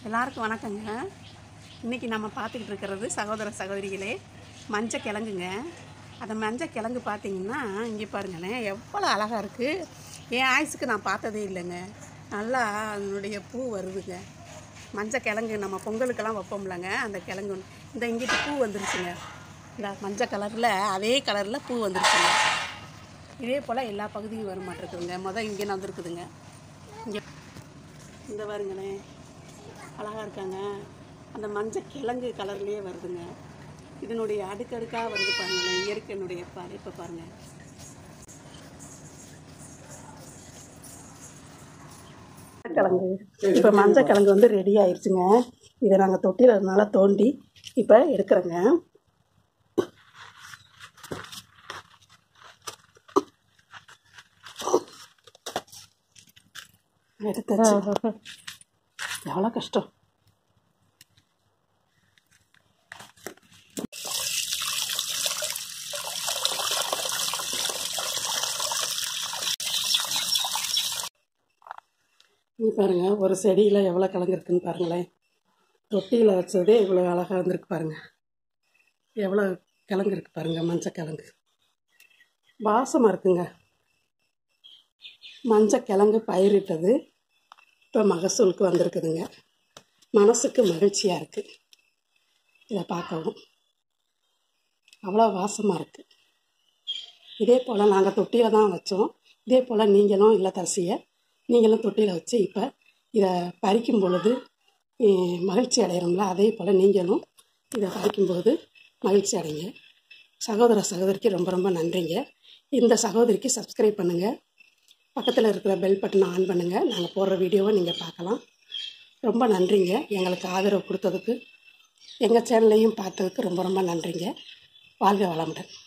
எல்லாருக்கும் வணக்கங்க இன்றைக்கி நம்ம பார்த்துக்கிட்டு இருக்கிறது சகோதர சகோதரிகளே மஞ்சள் கிழங்குங்க அந்த மஞ்சள் கிழங்கு பார்த்தீங்கன்னா இங்கே பாருங்களேன் எவ்வளோ அழகாக இருக்குது என் ஆயுசுக்கு நான் பார்த்ததே இல்லைங்க நல்லா அதனுடைய பூ வருதுங்க மஞ்சள் கிழங்கு நம்ம பொங்கலுக்கெல்லாம் வைப்போம்லங்க அந்த கிழங்கு இந்த இங்கிட்டு பூ வந்துருச்சுங்க இந்த மஞ்சள் கலரில் அதே கலரில் பூ வந்துருச்சுங்க இதே போல் எல்லா பகுதியும் வர மாட்டிருக்குதுங்க மொதல் இங்கே வந்துருக்குதுங்க இங்கே இந்த பாருங்களேன் அழகாக இருக்காங்க அந்த மஞ்சள் கிழங்கு கலர்லேயே வருதுங்க இதனுடைய அடுக்கடுக்காக வருது பாருங்களேன் இயற்கையினுடைய படைப்பை பாருங்கள் கிழங்கு இப்போ மஞ்சள் கிழங்கு வந்து ரெடி ஆயிடுச்சுங்க இதை நாங்கள் தொட்டியில் இருந்தனால தோண்டி இப்போ எடுக்கிறோங்க எடுத்தாச்சு எவ்வளோ கஷ்டம் இங்க பாருங்க ஒரு செடியில் எவ்வளோ கிழங்கு இருக்குன்னு பாருங்களேன் தொட்டியில் வச்சதே இவ்வளோ அழகாக வந்திருக்கு பாருங்க எவ்வளோ கிழங்கு இருக்கு பாருங்க மஞ்சள் கிழங்கு வாசமாக இருக்குங்க மஞ்சள் கிழங்கு பயிரிட்டது இப்போ மகசூலுக்கு வந்திருக்குதுங்க மனசுக்கு மகிழ்ச்சியாக இருக்குது இதை பார்க்கவும் அவ்வளோ வாசமாக இருக்குது இதே போல் நாங்கள் தொட்டியில் தான் வச்சோம் இதே போல் நீங்களும் இல்லத்தரசியை நீங்களும் தொட்டியில் வச்சு இப்போ இதை பறிக்கும் பொழுது eh, மகிழ்ச்சி அடைகிறோம்ல அதே போல் நீங்களும் இதை பறிக்கும்போது மகிழ்ச்சி அடைங்க சகோதர சகோதரிக்கு ரொம்ப ரொம்ப நன்றிங்க இந்த சகோதரிக்கு சப்ஸ்கிரைப் பண்ணுங்கள் பக்கத்தில் இருக்கிற பெல் பட்டனை ஆன் பண்ணுங்கள் நாங்கள் போடுற வீடியோவை நீங்கள் பார்க்கலாம் ரொம்ப நன்றிங்க எங்களுக்கு ஆதரவு கொடுத்ததுக்கு எங்கள் சேனலையும் பார்த்ததுக்கு ரொம்ப ரொம்ப நன்றிங்க வாழ்க வளமுடன்